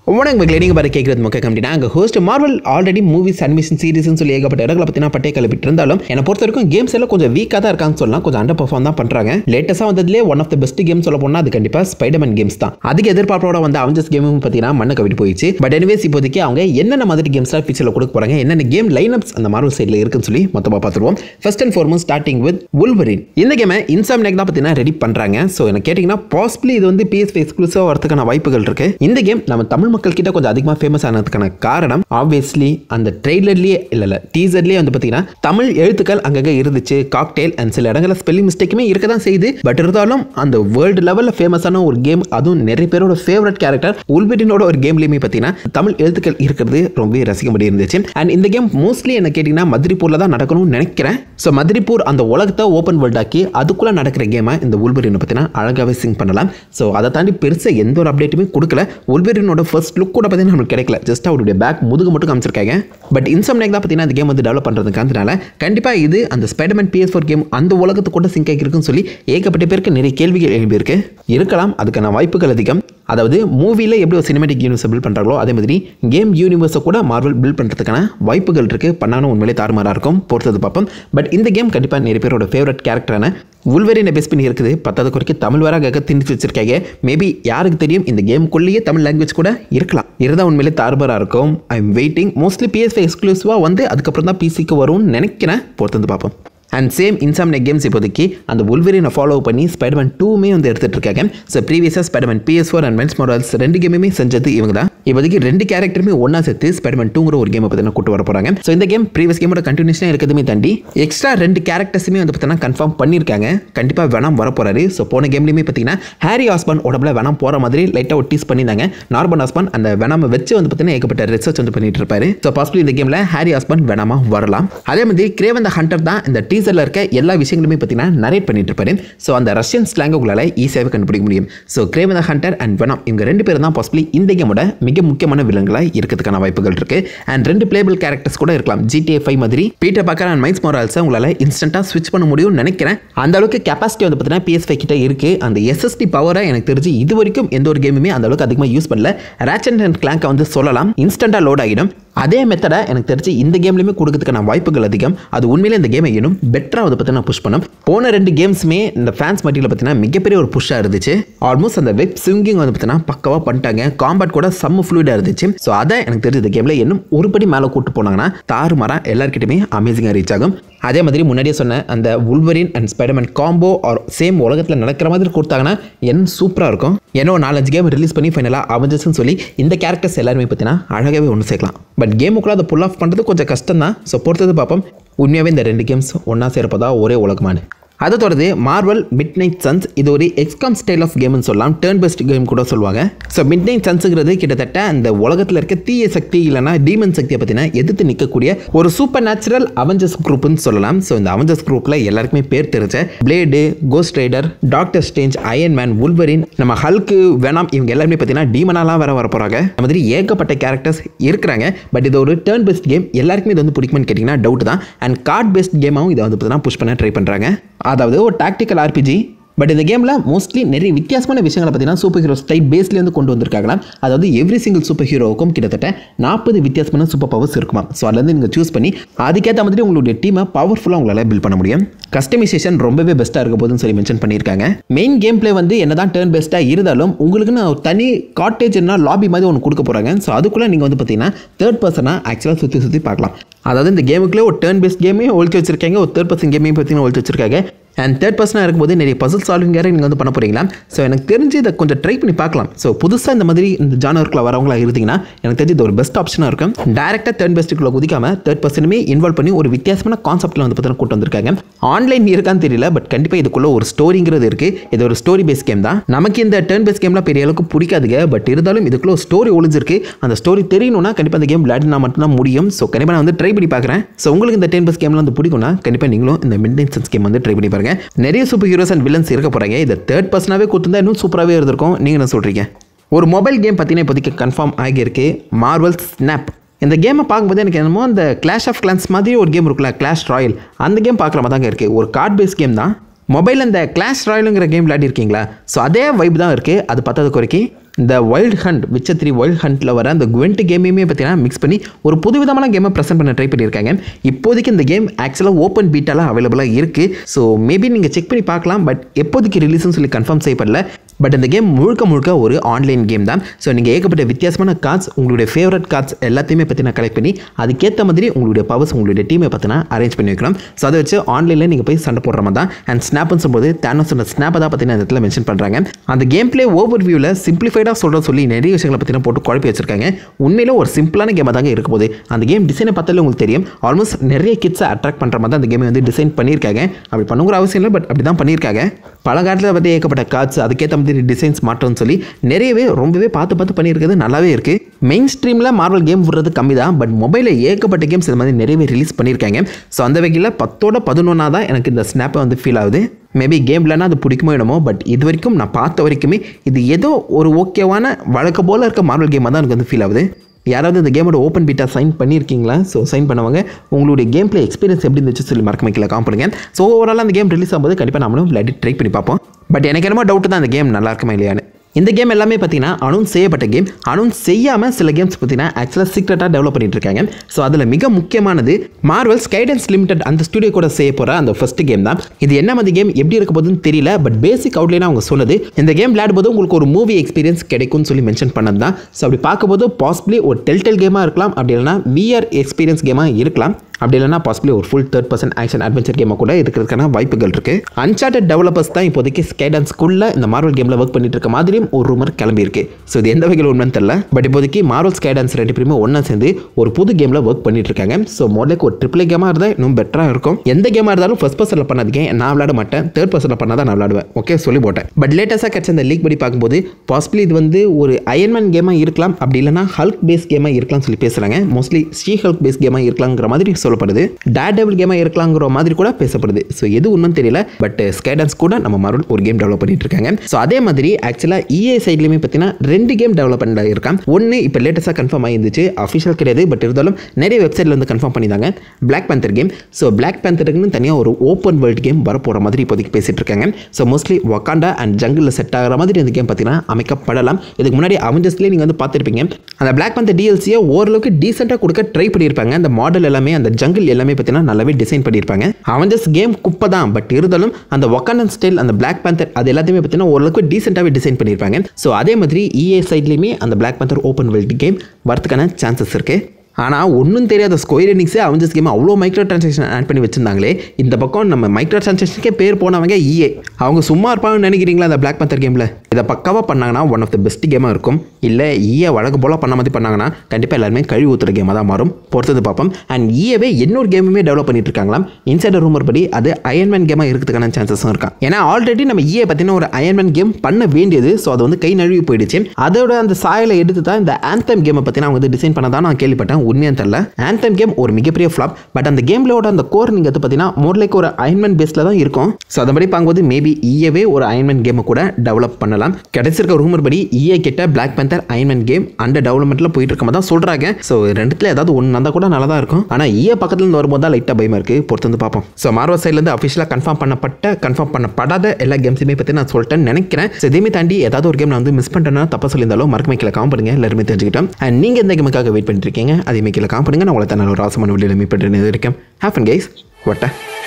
வணக்கம் மக்களே நீங்கள் பாரு கேட்குறது முக்கிய கம்பெனி நாங்கள் host Marvel already movies animation சீரிஸ்னு சொல்லி ஏகப்பட்ட இடங்களை பற்றினா பட்டே கிளப்பிட்டு இருந்தாலும் என்னை பொறுத்த வரைக்கும் கேம்ஸ் எல்லாம் கொஞ்சம் வீக்காக தான் இருக்கான்னு சொல்லலாம் கொஞ்சம் அண்டர் பர்ஃபார்ம் தான் பண்ணுறாங்க லேட்டஸ்ட்டாக வந்ததுலேயே one of the best game சொல்ல போனால் அது கண்டிப்பாக ஸ்பைடர்மேன் கேம்ஸ் தான் அதுக்கு எதிர்பார்ப்போட வந்த அவஞ்சஸ் கேமும் பார்த்தீங்கன்னா மண்ணை கவிட்டு போயிடுச்சு பட் எனிவேஸ் இப்போதைக்கு அவங்க என்னென்ன மாதிரி கேம்ஸ்லாம் ஃபியூச்சரில் கொடுக்க போகிறாங்க என்னென்ன கேம் லைனப்ஸ் அந்த மார்வல் சைடில் இருக்குன்னு சொல்லி மொத்தமாக பார்த்துருவோம் first and foremost starting with Wolverine இந்த கேமை இன்சாம்னேக் தான் பார்த்தீங்கன்னா ரெடி பண்ணுறாங்க ஸோ எனக்கு கேட்டிங்கன்னா பாசிபிளி இது வந்து பிஎஸ்பி எக்ஸ்க்ளூசிவாக வரதுக்கான வாய்ப்புகள் இருக்கு இந்த கேம் நம்ம தமிழ் மக்கள் கிட்ட கொஞ்சம் அதிகமாக ஃபேமஸ் ஆனதுக்கான காரணம் ஆப்வியஸ்லி அந்த ட்ரெய்லர்லேயே இல்லை இல்லை டீசர்லேயே வந்து பார்த்தீங்கன்னா தமிழ் எழுத்துக்கள் அங்கங்கே இருந்துச்சு காக்டெயில் அண்ட் சில இடங்களில் ஸ்பெல்லிங் மிஸ்டேக்குமே இருக்க தான் செய்யுது பட் இருந்தாலும் அந்த வேர்ல்டு லெவலில் ஃபேமஸான ஒரு கேம் அதுவும் நிறைய பேரோட ஃபேவரட் கேரக்டர் உல்பெட்டினோட ஒரு கேம்லேயுமே பார்த்தீங்கன்னா தமிழ் எழுத்துக்கள் இருக்கிறது ரொம்பவே ரசிக்கும்படி இருந்துச்சு அண்ட் இந்த கேம் மோஸ்ட்லி என்ன கேட்டிங்கன்னா மதுரைப்பூரில் தான் நடக்கணும்னு நினைக்கிறேன் ஸோ மதுரைப்பூர் அந்த உலகத்தை ஓப்பன் வேர்ல்ட் ஆக்கி அதுக்குள்ளே நடக்கிற கேமை இந்த உல்பெரினை பார்த்தீங்கன்னா அழகாகவே சிங் பண்ணலாம் ஸோ அதை தாண்டி பெருசாக எந்த ஒரு அப்டேட்டுமே கொடுக்கல உல்பெரினோட ஃபர்ஸ்ட் லுக் கூட பார்த்தீங்கன்னா நம்மளுக்கு கிடைக்கல ஜஸ்ட் அவருடைய பேக் முதுகு மட்டும் காமிச்சிருக்காங்க பட் இன்சம்னேக் தான் பார்த்தீங்கன்னா அந்த கேம் வந்து டெவலப் பண்ணுறதுக்காக கண்டிப்பாக இது அந்த ஸ்பைடர்மேன் பிஎஸ் ஃபோர் கேம் அந்த உலகத்து கூட சிங்க் ஆகிருக்குன்னு சொல்லி ஏகப்பட்ட பேருக்கு நிறைய கேள்விகள் எழுப்பியிருக்கு இருக்கலாம் அதுக்கான வாய்ப்புகள் அதிகம் அதாவது மூவியில் எப்படி ஒரு சினிமேட்டிக் யூனிவர்ஸை பில்ட் பண்ணுறாங்களோ அதே மாதிரி கேம் யூனிவர்ஸை கூட மார்வல் பில்ட் பண்ணுறதுக்கான வாய்ப்புகள் இருக்குது பண்ணாலும் உண்மையிலே தாறுமாறாக இருக்கும் பொறுத்தது பார்ப்போம் பட் இந்த கேம் கண்டிப்பாக நிறைய பேரோட ஃபேவரட் கேரக்டரான உள்வரினை பேஸ் பண்ணி இருக்குது பத்தாவது குறைக்கு தமிழ் வர கக திணிச்சு வச்சிருக்காங்க மேபி யாருக்கு தெரியும் இந்த கேமுக்குள்ளேயே தமிழ் லாங்குவேஜ் கூட இருக்கலாம் இருந்தால் உண்மையிலே தாறுபாராக இருக்கும் I am waiting mostly PSP எக்ஸ்க்ளூசிவாக வந்து அதுக்கப்புறம் தான் பிசிக்கு வரும்னு நினைக்கிறேன் பொறுத்து பார்ப்போம் அண்ட் சேம் இன்சாம்னெக் கேம்ஸ் இப்போதைக்கு அந்த உல்வரினை ஃபாலோ பண்ணி ஸ்பைடர்மேன் டூமே வந்து எடுத்துகிட்டு இருக்காங்க ஸோ ப்ரீவியஸாக Spiderman PS four and Miles Morales ரெண்டு கேமுமே செஞ்சது இவங்க தான் இப்போதைக்கு ரெண்டு கேரக்டருமே ஒன்றா சேர்த்து ஸ்பைடர்மேன் டூங்கிற ஒரு கேமை பார்த்தீங்கன்னா கூட்டு வர போகிறாங்க ஸோ இந்த கேம் ப்ரீவியஸ் கேமோட கண்டினியூஷனாக இருக்கிறதுமே தாண்டி எக்ஸ்ட்ரா ரெண்டு கேரக்டர்ஸுமே வந்து பார்த்தீங்கன்னா கன்ஃபார்ம் பண்ணியிருக்காங்க கண்டிப்பாக வேணாம் வர போகிறாரு ஸோ போன கேம்லேயுமே பார்த்தீங்கன்னா ஹாரி ஆஸ்பான் உடம்புல வேணாம் போகிற மாதிரி லைட்டாக ஒரு டீஸ் பண்ணியிருந்தாங்க நார்மன் ஆஸ்பான் அந்த வேணாம வச்சு வந்து பார்த்தீங்கன்னா ஏகப்பட்ட ரிசர்ச் வந்து பண்ணிட்டு இருப்பாரு ஸோ பாசிபிள் இந்த கேமில் ஹாரி ஆஸ்பான் வேணாமா வரலாம் அதே மாதிரி கிரேவன் த ஹண்டர் தான் இந்த டீசரில் இருக்க எல்லா விஷயங்களுமே பார்த்தீங்கன்னா நரேட் பண்ணிட்டு இருப்பாரு ஸோ அந்த ரஷ்யன் ஸ்லாங்கை உங்களால் ஈஸியாகவே கண்டுபிடிக்க முடியும் so Kraven the Hunter and Venom இவங்க ரெண்டு பேரும் தான் பாசிபிளி இந்த கேமோட மிக முக்கியமான விலங்குகளாக இருக்கிறதுக்கான வாய்ப்புகள் இருக்கு அண்ட் ரெண்டு பிளேபிள் கேரக்டர்ஸ் கூட இருக்கலாம் ஜிடிஏ ஃபைவ் மாதிரி பீட்டர் பாக்கர் அண்ட் மைஸ் மொரால்ஸை உங்களால் இன்ஸ்டன்ட்டாக ஸ்விட்ச் பண்ண முடியும்னு நினைக்கிறேன் அந்த அளவுக்கு கெப்பாசிட்டி வந்து பார்த்தீங்கன்னா பிஎஸ் ஃபைவ் கிட்ட இருக்கு அந்த எஸ்எஸ்டி பவரை எனக்கு தெரிஞ்சு இது வரைக்கும் எந்த ஒரு கேமுமே அந்த அளவுக்கு அதிகமாக யூஸ் பண்ணல ரேச்சன் அண்ட் கிளாங்கை வந்து சொல்லலாம் இன்ஸ்டண்ட்டாக லோட் ஆகிடும் அதே மெத்தடை எனக்கு தெரிஞ்சு இந்த கேம்லையுமே கொடுக்கறதுக்கான வாய்ப்புகள் அதிகம் அது உண்மையிலே இந்த கேமை இன்னும் பெட்டராக அதை பற்றி நான் புஷ் பண்ணோம் போன ரெண்டு கேம்ஸுமே இந்த ஃபேன்ஸ் மட்டியில் பார்த்தீங்கன்னா மிகப்பெரிய ஒரு புஷ்ஷாக இருந்துச்சு ஆல்மோஸ்ட் அந்த வெப் ஸ்விங்கிங் வந்து பார்த்தீங்கன்னா பக்கவாக பண்ணிட்டாங்க காம்பேட் கூட செம்ம ஃப்ளூயிடாக இருந்துச்சு ஸோ அதை எனக்கு தெரிஞ்ச இந்த கேமில் இன்னும் ஒரு படி மேலே கூட்டு போனாங்கன்னா தாறுமாறா எல்லாருக்கிட்டையுமே அமேசிங்காக ரீச் ஆகும் அதே மாதிரி முன்னாடியே சொன்ன அந்த Wolverine and Spiderman combo are same உலகத்தில் நடக்கிற மாதிரி கொடுத்தாங்கன்னா என்ன சூப்பராக இருக்கும் ஏன்னா நாலஞ்சு கேம் ரிலீஸ் பண்ணி ஃபைனலாக அவஞ்சஸ்ன்னு சொல்லி இந்த கேரக்டர்ஸ் எல்லாருமே பார்த்தீங்கன்னா அழகாகவே ஒன்று சேர்க்கலாம் பட் கேமுக்குள்ள அதை புல் ஆஃப் பண்ணுறது கொஞ்சம் கஷ்டம் தான் ஸோ பொறுத்தது பார்ப்போம் உண்மையாகவே இந்த ரெண்டு கேம்ஸ் ஒன்றா சேர்ப்பதா ஒரே உலகமான அதை தொடர்ந்து மார்வல் மிட் நைட் சன்ஸ் இது ஒரு எக்ஸ்காம் ஸ்டைல் ஆஃப் கேம்னு சொல்லலாம் டேர்ன் பெஸ்ட் கேம் கூட சொல்லுவாங்க ஸோ மிட் நைட் சன்ஸுங்கிறது கிட்டத்தட்ட அந்த உலகத்தில் இருக்க தீய சக்தி இல்லைனா டீமன் சக்தியை பற்றின எதிர்த்து நிற்கக்கூடிய ஒரு சூப்பர் நேச்சுரல் அவஞ்சஸ் குரூப்னு சொல்லலாம் ஸோ இந்த அவஞ்சஸ் குரூப்பில் எல்லாருக்குமே பேர் தெரிஞ்ச Blade Ghost Rider doctor Strange Iron Man Wolverine நம்ம ஹல்க்கு வேணாம் இவங்க எல்லாருமே பார்த்தீங்கன்னா டீமனாலாம் வேற வர போகிறாங்க அந்த மாதிரி ஏகப்பட்ட கேரக்டர்ஸ் இருக்கிறாங்க பட் இது ஒரு டேர்ன் பெஸ்ட் கேம் எல்லாருக்குமே இது வந்து பிடிக்குமான்னு கேட்டிங்கன்னா டவுட் தான் அண்ட் கார்ட் பெஸ்ட் கேமாகவும் இதை வந்து பார்த்தீங்கன்னா புஷ் பண்ண ட்ரை பண்ணுறாங்க அதாவது ஒரு டாக்டிக்கல் ஆர்பிஜி பட் இந்த கேமில் மோஸ்ட்லி நிறைய வித்தியாசமான விஷயங்களை பார்த்தீங்கன்னா சூப்பர் ஹீரோ ஸ்டைட் பேஸ்லேருந்து கொண்டு வந்திருக்காங்களா அதாவது எவ்ரி சிங்கிள் சூப்பர் ஹீரோவுக்கும் கிட்டத்தட்ட நாற்பது வித்தியாசமான சூப்பர் பவர்ஸ் இருக்குமா ஸோ அதுலேருந்து நீங்கள் சூஸ் பண்ணி அதுக்கேற்ற மாதிரி உங்களுடைய டீமை பவர்ஃபுல்லாக உங்களால் பில்ட் பண்ண முடியும் கஸ்டமைசேஷன் ரொம்பவே பெஸ்ட்டாக இருக்க போதுன்னு சொல்லி மென்ஷன் பண்ணியிருக்காங்க மெயின் கேம் பிளே வந்து என்னதான் டேர்ன் பெஸ்ட்டாக இருந்தாலும் உங்களுக்குன்னு ஒரு தனி காட்டேஜ்னா லாபி மாதிரி ஒன்று கொடுக்க போகிறாங்க ஸோ அதுக்குள்ளே நீங்கள் வந்து பார்த்தீங்கன்னா தேர்ட் பர்சனாக ஆக்சுவலாக சுற்றி சுற்றி பார்க்கலாம் அதாவது இந்த கேமுக்குள்ளே ஒரு டேர்ன் பேஸ்ட் கேமே ஒழிச்சு வச்சிருக்காங்க ஒரு தேர்ட் பர்சன் கேமையும் பார்த்தீங்கன்னா ஒழிச்சு வச்சிருக்காங்க அண்ட் தேர்ட் பர்சனாக இருக்கும்போது நிறைய பசில் சால்விங் வேறு நீங்கள் வந்து பண்ண போகிறீங்களா ஸோ எனக்கு தெரிஞ்சு இதை கொஞ்சம் ட்ரை பண்ணி பார்க்கலாம் ஸோ புதுசாக இந்த மாதிரி இந்த ஜானருக்குள்ள வரவங்களா இருந்தீங்கன்னா எனக்கு தெரிஞ்சு இது ஒரு பெஸ்ட் ஆப்ஷனாக இருக்கும் டேரெக்டாக தேர்ட் பெஸ்ட்டுக்குள்ள குதிக்காம தேர்ட் பர்சனுமே இன்வால்வ் பண்ணி ஒரு வித்தியாசமான கான்செப்ட்டில் வந்து பார்த்தீங்கன்னா கூட்டு வந்திருக்காங்க ஆன்லைன் இருக்கான்னு தெரியல பட் கண்டிப்பாக இதுக்குள்ள ஒரு ஸ்டோரிங்கிறது இருக்குது இது ஒரு ஸ்டோரி பேஸ் கேம் தான் நமக்கு இந்த டேர்ன் பேஸ் கேம்லாம் பெரிய அளவுக்கு பிடிக்காதுங்க பட் இருந்தாலும் இதுக்குள்ள ஒரு ஸ்டோரி ஒளிஞ்சிருக்கு அந்த ஸ்டோரி தெரியணும்னா கண்டிப்பாக அந்த கேம் விளையாடினா மட்டும்தான் முடியும் ஸோ கண்டிப்பாக நான் வந்து ட்ரை பண்ணி பார்க்குறேன் ஸோ உங்களுக்கு இந்த டென் பஸ் கேம்லாம் வந்து பிடிக்கும்னா கண்டிப்பாக நீங்களும் இந்த மிட் நைட் சன்ஸ் கேம் வந்து ட்ரை பண்ணி பாருங்க நிறைய சூப்பர் ஹீரோஸ் அண்ட் வில்லன்ஸ் இருக்க போகிறாங்க இதை தேர்ட் பர்சனாகவே கொடுத்துருந்தா இன்னும் சூப்பராகவே இருந்திருக்கும் நீங்கள் என்ன சொல்கிறீங்க ஒரு மொபைல் கேம் பார்த்தீங்கன்னா இப்போதைக்கு கன்ஃபார்ம் ஆகியிருக்கு மார்வல் ஸ்னாப் இந்த கேமை பார்க்கும்போது எனக்கு என்னமோ அந்த கிளாஷ் ஆஃப் கிளான்ஸ் மாதிரி ஒரு கேம் இருக்குல்ல கிளாஷ் ராயல் அந்த கேம் பார்க்குற மாதிரி தாங்க இருக்குது ஒரு கார்ட் பேஸ் கேம் தான் மொபைல் அந்த கிளாஷ் ராயலுங்கிற கேம் விளையாடி இருக்கீங்களா ஸோ அதே வைப் தான் இருக்குது அது பத்தாத குறைக்கு இந்த wild hunt Witcher three wild ஹண்ட்டில் வர அந்த குவெண்ட் கேமையுமே பார்த்தீங்கன்னா மிக்ஸ் பண்ணி ஒரு புதுவிதமான கேமை ப்ரெசென்ட் பண்ண ட்ரை பண்ணியிருக்காங்க இப்போதைக்கு இந்த கேம் ஆக்சுவலாக ஓப்பன் பீட்டாலாம் அவைலபிளாக இருக்குது ஸோ மேபி நீங்கள் செக் பண்ணி பார்க்கலாம் பட் எப்போதைக்கு ரிலீஸ்னு சொல்லி கன்ஃபார்ம் செய்யப்படல பட் இந்த கேம் முழுக்க முழுக்க ஒரு ஆன்லைன் கேம் தான் ஸோ நீங்கள் ஏகப்பட்ட வித்தியாசமான கார்ட்ஸ் உங்களுடைய ஃபேவரட் கார்ட்ஸ் எல்லாத்தையுமே பற்றி நான் கலெக்ட் பண்ணி அதுக்கேற்ற மாதிரி உங்களுடைய பவர்ஸ் உங்களுடைய டீமை பார்த்தினா அரேஞ்ச் பண்ணி வைக்கலாம் ஸோ அதை வச்சு ஆன்லைனில் நீங்கள் போய் சண்டை போடுற மாதிரி தான் அண்ட் ஸ்னாப்னு சொல்லும்போது தேனோஸ் ஸ்னாப்பை தான் பார்த்தீங்கன்னா இந்த இடத்துல மென்ஷன் பண்ணுறாங்க அந்த கேம் பிளே ஓவர் வியூவில் சிம்பிளிஃபைடாக சொல்கிற சொல்லி நிறைய விஷயங்களை பார்த்தீங்கன்னா போட்டு குழப்பி வச்சிருக்காங்க உண்மையில ஒரு சிம்பிளான கேமாக தாங்க இருக்க போகுது அந்த கேம் டிசைனை பார்த்தாலே உங்களுக்கு தெரியும் ஆல்மோஸ்ட் நிறைய கிட்ஸை அட்ராக்ட் பண்ணுற மாதிரி தான் அந்த கேமை வந்து டிசைன் பண்ணியிருக்காங்க அப்படி பண்ணுங்கிற அவசியம் இல்லை பட் அப்படி தான் பண்ணியிருக்காங்க பல காலத்தில் பற்றி ஏகப்பட்ட கார்ட்ஸ் அதுக்கேற்ற மாதிரி டிசைன்ஸ் மாற்றம்னு சொல்லி நிறையவே ரொம்பவே பார்த்து பார்த்து பண்ணியிருக்கிறது நல்லாவே இருக்குது மெயின் ஸ்ட்ரீமில் மார்வல் கேம் விடுறது கம்மி தான் பட் மொபைலில் ஏகப்பட்ட கேம்ஸ் இது மாதிரி நிறையவே ரிலீஸ் பண்ணியிருக்காங்க ஸோ அந்த வகையில் பத்தோட பதினொன்னா தான் எனக்கு இந்த ஸ்னாப்பை வந்து ஃபீல் ஆகுது மேபி கேம்லனா அது பிடிக்குமோ என்னமோ பட் இது வரைக்கும் நான் பார்த்த வரைக்குமே இது ஏதோ ஒரு ஓகேவான வழக்க போல் இருக்க மார்வல் கேமாக தான் எனக்கு வந்து ஃபீல் ஆகுது யாராவது இந்த கேமோட ஓப்பன் பீட்டா சைன் பண்ணியிருக்கீங்களா ஸோ சைன் பண்ணவங்க உங்களுடைய கேம் பிளே எக்ஸ்பீரியன்ஸ் எப்படி இருந்துச்சு சொல்லி மறக்க வைக்கல காம் பண்ணுங்க ஸோ ஓவரால் அந்த கேம் ரிலீஸ் ஆகும்போது கண்டிப்பாக நம்மளும் விளையாடி ட்ரை பண்ணி பார்ப்போம் பட் எனக்கு என்னமோ டவுட் தான் அந்த கேம் நல்லா இருக்குமா இல்லையான்னு இந்த கேம் எல்லாமே பார்த்தீங்கன்னா அனௌன்ஸ் செய்யப்பட்ட கேம் அனௌன்ஸ் செய்யாமல் சில கேம்ஸ் பார்த்தீங்கன்னா ஆக்சுவலாக சீக்ரெட்டாக டெவலப் பண்ணிட்டு இருக்காங்க ஸோ அதில் மிக முக்கியமானது மார்வல் ஸ்கைடன்ஸ் லிமிடெட் அந்த ஸ்டுடியோ கூட செய்ய போகிற அந்த ஃபர்ஸ்ட் கேம் தான் இது என்ன மாதிரி கேம் எப்படி இருக்க போகுதுன்னு தெரியல பட் பேசிக் அவுட்லைனாக அவங்க சொன்னது இந்த கேம் விளையாடும்போது உங்களுக்கு ஒரு மூவி எக்ஸ்பீரியன்ஸ் கிடைக்கும்னு சொல்லி மென்ஷன் பண்ணது தான் ஸோ அப்படி பார்க்கும்போது பாசிபிளி ஒரு டெல்டெல் கேமாக இருக்கலாம் அப்படி இல்லைனா விஆர் எக்ஸ்பீரியன்ஸ் கேமாக இருக்கலாம் அப்படி இல்லைனா பாசிபிளி ஒரு full third person action adventure கேமாக கூட இருக்கிறதுக்கான வாய்ப்புகள் இருக்குது அன்சார்டட் டெவலப்பர்ஸ் தான் இப்போதைக்கு ஸ்கைடன்ஸ்குள்ள இந்த மார்வல் கேமில் ஒர்க் பண்ணிட்டு இருக்க மாதிரியும் ஒரு ரூமர் கிளம்பியிருக்கு ஸோ இது எந்த வகையில் உண்மைன்னு தெரியல பட் இப்போதைக்கு மார்வல் ஸ்கைடன்ஸ் ரெண்டு பேருமே ஒன்றா சேர்ந்து ஒரு புது கேமில் ஒர்க் பண்ணிட்டு இருக்காங்க ஸோ மோட்லேக்கு ஒரு ட்ரிபிள் கேமாக இருந்தால் இன்னும் பெட்டராக இருக்கும் எந்த கேமாக இருந்தாலும் ஃபர்ஸ்ட் பர்சனில் பண்ணாதீங்க நான் விளையாட மாட்டேன் தேர்ட் பர்சனில் பண்ணால் தான் நான் விளையாடுவேன் ஓகே சொல்லி போட்டேன் பட் லேட்டஸ்ட்டாக கிடச்ச இந்த லீக் படி பார்க்கும்போது பாசிபிளி இது வந்து ஒரு அயன்மேன் கேமாக இருக்கலாம் அப்படி இல்லைனா ஹல்க் பேஸ் கேமாக இருக்கலாம்னு சொல்லி பேசுகிறாங்க மோஸ்ட்லி ஸ்ரீ ஹல்க் பேஸ் கேமாக இருக்கலாங்கிற மாதிரி சொல்லப்படுது டேட் டெவல் கேமாக இருக்கலாங்கிற மாதிரி கூட பேசப்படுது ஸோ எது உண்மைன்னு தெரியல பட் ஸ்கைடன்ஸ் கூட நம்ம மார்வல் ஒரு கேம் டெவலப் பண்ணிட்டு இருக்காங்க ஸோ அதே மாதிரி ஆக்சுவலாக இஏ சைட்லையுமே பார்த்தீங்கன்னா ரெண்டு கேம் டெவலப்மெண்ட் இருக்கான் ஒன்று இப்போ லேட்டஸ்ட்டாக கன்ஃபார்ம் ஆகிருந்துச்சு அஃபிஷியல் கிடையாது பட் இருந்தாலும் நிறைய வெப்சைட்டில் வந்து கன்ஃபார்ம் பண்ணியிருந்தாங்க Black Panther game so Black பேந்தருக்குன்னு தனியாக ஒரு ஓப்பன் வேர்ல்டு கேம் வரப்போகிற மாதிரி இப்போதைக்கு பேசிட்டு இருக்காங்க ஸோ மோஸ்ட்லி வக்காண்டா அண்ட் ஜங்கிளில் செட் ஆகிற மாதிரி இந்த கேம் பார்த்தீங்கன்னா அமைக்கப்படலாம் இதுக்கு முன்னாடி அவஞ்சஸ்லேயே நீங்கள் வந்து பார்த்துருப்பீங்க அந்த பிளாக் பேந்தர் டிஎல்சியை ஓரளவுக்கு டீசெண்டாக கொடுக்க ட்ரை பண்ணியிருப்பாங்க அந்த மாடல் எல்லாமே அந்த ஜங்கிள் எல்லாமே பார்த்தீங்கன்னா நல்லாவே டிசைன் பண்ணியிருப்பாங்க அவஞ்சஸ் கேம் குப்பை தான் பட் இருந்தாலும் அந்த ஒக்காண்டன் ஸ்டைல் அந்த பிளாக் பேந்தர் அது எல்லாத்தையுமே பார்த்தீங்கன்னா ஓரளவுக்கு டீசெண்டாகவே டிசைன் பண்ணியிருப்பாங்க ஸோ அதே மாதிரி இஏ சைட்லேயுமே அந்த Black Panther open world game வரதுக்கான சான்சஸ் இருக்குது ஆனால் ஒன்றும் தெரியாத ஸ்கொயர் எனிக்ஸே அவஞ்சஸ் கேம் அவ்வளோ மைக்ரோ ட்ரான்சாக்ஷன் ஆட் பண்ணி வச்சிருந்தாங்களே இந்த பக்கம் நம்ம மைக்ரோ ட்ரான்சாக்ஷனுக்கே பேர் போனவங்க இஏ அவங்க சும்மா இருப்பாங்கன்னு நினைக்கிறீங்களா அந்த பிளாக் பந்தர் கேமில் இதை பக்காவாக பண்ணாங்கன்னா ஒன் ஆஃப் த பெஸ்ட் கேமாக இருக்கும் இல்லை ஈஏ வழக்கு போல் பண்ண மாதிரி பண்ணாங்கன்னா கண்டிப்பாக எல்லாருமே கழுவி ஊற்றுற கேமாக தான் மாறும் பொறுத்தது பார்ப்போம் அண்ட் ஈஏவே இன்னொரு கேமுமே டெவலப் பண்ணிட்டு இருக்காங்களாம் இன்சைடர் ரூமர் படி அது அயன்மேன் கேமாக இருக்கிறதுக்கான சான்சஸும் இருக்கான் ஏன்னா ஆல்ரெடி நம்ம ஈஏ பார்த்தீங்கன்னா ஒரு அயன்மேன் கேம் பண்ண வேண்டியது ஸோ அது வந்து கை நழுவி போயிடுச்சு அதோட அந்த சாயலை எடுத்து தான் இந்த ஆந்தம் கேமை பற்றின அவங்க வந்து டிசைன் பண்ண தான் நான் கேள்விப்பட்டேன் உண்மையாக தெரியல ஆந்தம் கேம் ஒரு மிகப்பெரிய ஃப்ளாப் பட் அந்த கேம்லோட அந்த கோர் நீங்கள் வந்து பார்த்தீங்கன்னா மோர் லைக் ஒரு அயன்மேன் பேஸில் தான் இருக்கும் ஸோ அதன்படி பார்க்கும்போது மேபி ஈஏவே ஒரு அயன்மேன் கேமை கூட டெவலப் பண்ணலாம் கிடைச்சிருக்க ரூமர் படி ஈஏ கிட்ட Black Panther Iron Man game under டெவலப்மெண்ட்டில் போயிட்டு இருக்க மாதிரி தான் சொல்கிறாங்க ஸோ ரெண்டுத்துல ஏதாவது ஒன்று இருந்தால் கூட நல்லா தான் இருக்கும் ஆனால் ஈஏ பக்கத்துல இருந்து வரும்போது தான் லைட்டாக பயமாக இருக்குது பொறுத்து வந்து பார்ப்போம் ஸோ மார்வல் சைட்லேருந்து அஃபிஷியலாக கன்ஃபார்ம் பண்ணப்பட்ட கன்ஃபார்ம் பண்ணப்படாத எல்லா கேம்ஸுமே பற்றி நான் சொல்லிட்டேன்னு நினைக்கிறேன் ஸோ இதையுமே தாண்டி ஏதாவது ஒரு கேம் நான் வந்து மிஸ் பண்ணிட்டேன்னா தப்பாக சொல்லியிருந்தாலும் மறக்க கீழே காம் பண்ணுங்க எல்லாருமே தெரிஞ்சுக்கிட்டோம் அண்ட் நீங்கள் எந்த கேமுக்காக வெயிட் பண்ணிட்டு இருக்கீங்க அதே கீழே காம் பண்ணுங்க நான் உங்களை தான் ஒரு ஆசமான வீடியோ மீட் பண்ணுறேன் இருக்கேன் ஹேப்பன் கைஸ் வட்ட